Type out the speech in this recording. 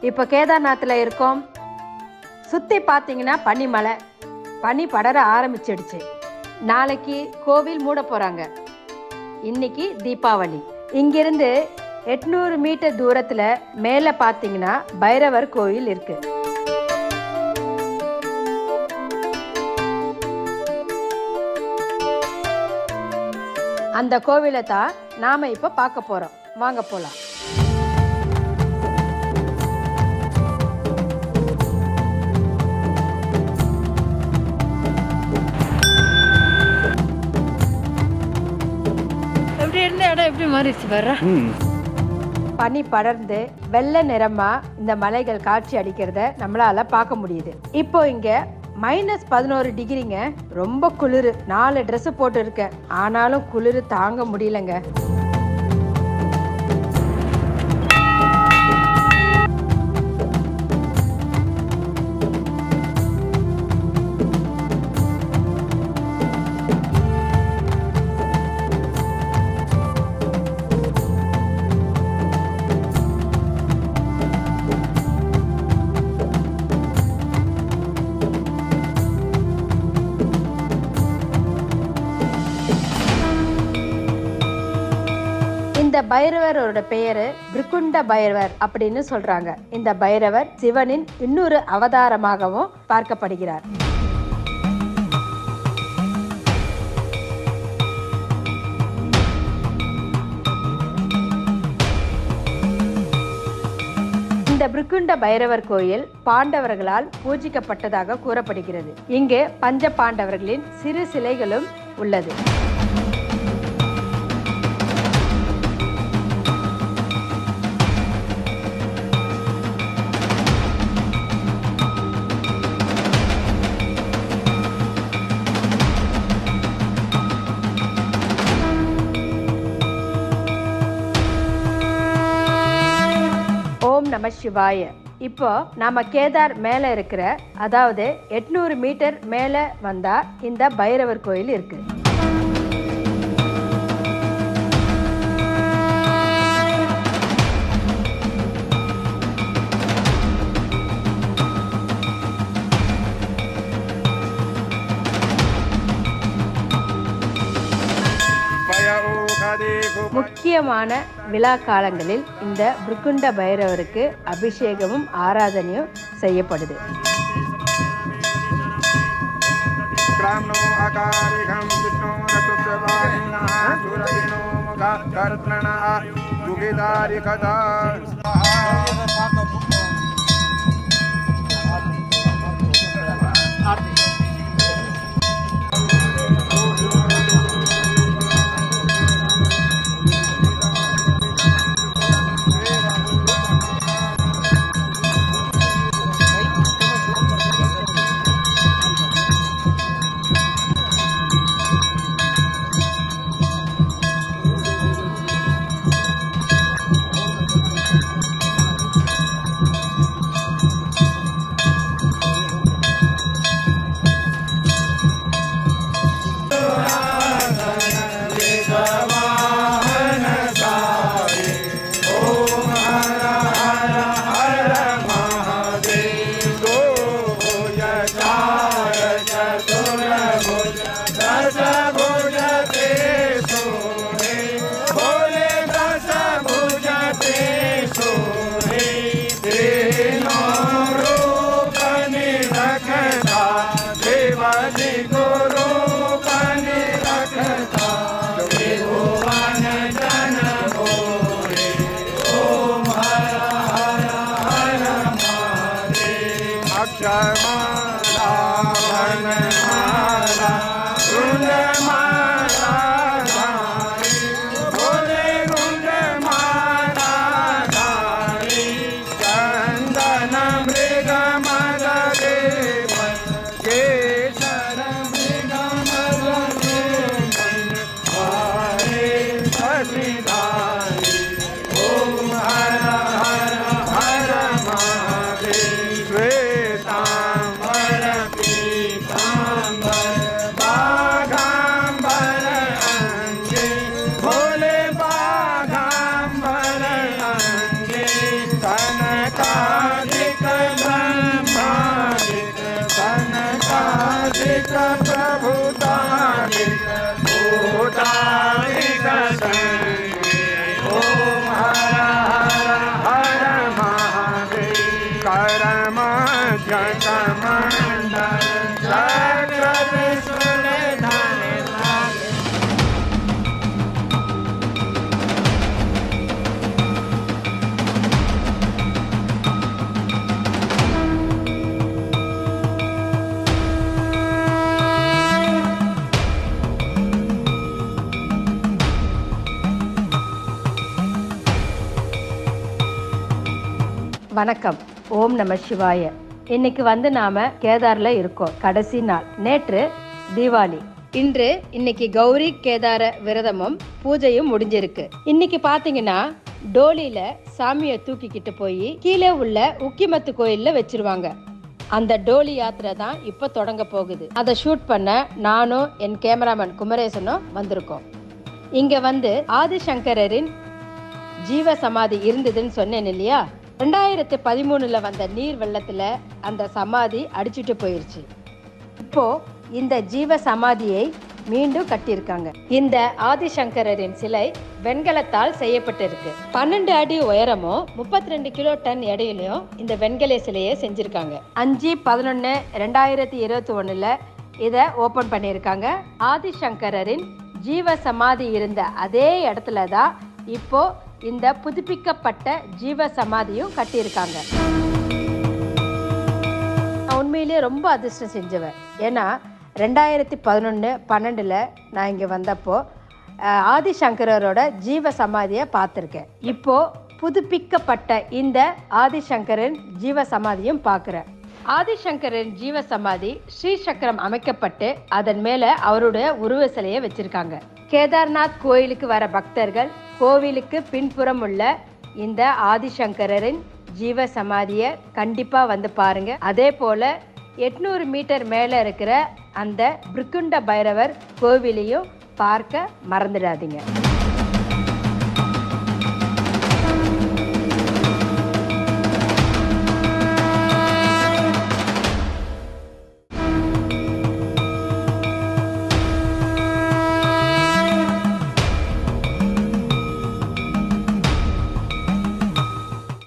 இப்போ கேதார்நாத்தில் இருக்கோம் சுற்றி பார்த்தீங்கன்னா பனிமலை பனி படர ஆரம்பிச்சிடுச்சு நாளைக்கு கோவில் மூட போகிறாங்க இன்னைக்கு தீபாவளி இங்கிருந்து எட்நூறு மீட்டர் தூரத்தில் மேலே பார்த்தீங்கன்னா பைரவர் கோயில் இருக்கு அந்த கோவிலை தான் நாம இப்போ பார்க்க போறோம் வாங்க போலாம் எப்படி இருந்த இடம் எப்படி மாறிடுச்சு வர்ற பனி படர்ந்து வெள்ளை நிறமா இந்த மலைகள் காட்சி அடிக்கிறத நம்மளால பார்க்க முடியுது இப்போ இங்க மைனஸ் பதினோரு டிகிரிங்க ரொம்ப குளிர் நாலு Dress போட்டு இருக்கேன் ஆனாலும் குளிர் தாங்க முடியலங்க இந்த பைரவரோட பெயரு பிருக்குண்ட பைரவர் அப்படின்னு சொல்றாங்க இந்த பைரவர் சிவனின் இன்னொரு அவதாரமாகவும் பார்க்கப்படுகிறார் இந்த பிருக்குண்ட பைரவர் கோயில் பாண்டவர்களால் பூஜிக்கப்பட்டதாக கூறப்படுகிறது இங்கு பஞ்ச பாண்டவர்களின் சிறு சிலைகளும் உள்ளது ஓம் நம சிவாய இப்போ நாம கேதார் மேலே இருக்கிற அதாவது எட்நூறு மீட்டர் மேலே வந்தா இந்த பைரவர் கோயில் இருக்கு முக்கியமான விழா காலங்களில் இந்த புருக்குண்ட பைரவருக்கு அபிஷேகமும் ஆராதனையும் செய்யப்படுது ग्राम्नो अकारिघं विष्णो रचुस्वाहिनः सुरविनो मुखा कर्त्रणः दुगिदारि कदा अक्षरमाला वनमाला गुंजमाला धारी भोले गुंजमाला धारी चंदन मृग मद देवन केशर मृग मद देवन हरे शशिधारी ओम हर हर हर महादेव श्वेतांबर पीतांबर बाघांबर परमाध्यकमण्डल चक्र विष्णुधाने வணக்கம் ஓம் நம சிவாய இன்னைக்கு வந்து நாம கேதார்ல இருக்கோம் கடைசி நாள் நேற்று தீபாவளி இன்று இன்னைக்கு கௌரி கேதார விரதமும் பூஜையும் முடிஞ்சிருக்கு இன்னைக்கு பாத்தீங்கன்னா டோலியில சாமியை தூக்கிக்கிட்டு போய் கீழே உள்ள உக்கிமத்து கோயில்ல வச்சிருவாங்க அந்த டோலி யாத்திரை தான் இப்போ தொடங்க போகுது அதை ஷூட் பண்ண நானும் என் கேமராமேன் குமரேசனும் வந்திருக்கோம் இங்க வந்து ஆதிசங்கரரின் ஜீவ சமாதி இருந்ததுன்னு சொன்னேன் இல்லையா ரெண்டாயிரத்து பதிமூணுல வந்த நீர் வெள்ளத்துல அந்த சமாதி அடிச்சுட்டு போயிருச்சு இப்போ இந்த ஜீவ சமாதியை மீண்டும் கட்டியிருக்காங்க இந்த ஆதிசங்கரரின் சிலை வெண்கலத்தால் செய்யப்பட்டிருக்கு பன்னெண்டு அடி உயரமும் முப்பத்தி ரெண்டு கிலோ டன் எடையிலையும் இந்த வெண்கல சிலையை செஞ்சிருக்காங்க அஞ்சு பதினொன்று ரெண்டாயிரத்தி இருபத்தி ஒண்ணுல இதை ஓபன் பண்ணியிருக்காங்க ஆதிசங்கரரின் ஜீவ சமாதி இருந்த அதே இடத்துல தான் இப்போ இந்த புதுப்பிக்கப்பட்ட ஜீவ சமாதியும் கட்டியிருக்காங்க நான் உண்மையிலேயே ரொம்ப அதிர்ஷ்டம் செஞ்சவன் ஏன்னா ரெண்டாயிரத்தி பதினொன்று பன்னெண்டில் நான் இங்கே வந்தப்போ அஹ், ஆதிசங்கரரோட ஜீவ சமாதியை பார்த்துருக்கேன் இப்போ புதுப்பிக்கப்பட்ட இந்த ஆதிசங்கரன் ஜீவ சமாதியும் பார்க்குறேன் ஆதிசங்கரன் ஜீவ சமாதி ஸ்ரீசக்கரம் அமைக்கப்பட்டு அதன் மேலே அவருடைய உருவ சிலையை வச்சிருக்காங்க கேதார்நாத் கோயிலுக்கு வர பக்தர்கள் கோவிலுக்கு பின்புறம் உள்ள இந்த ஆதிசங்கரரின் ஜீவ சமாதியை கண்டிப்பாக வந்து பாருங்க அதே போல் எட்நூறு மீட்டர் மேலே இருக்கிற அந்த பிருக்குண்ட பைரவர் கோவிலையும் பார்க்க மறந்துடாதீங்க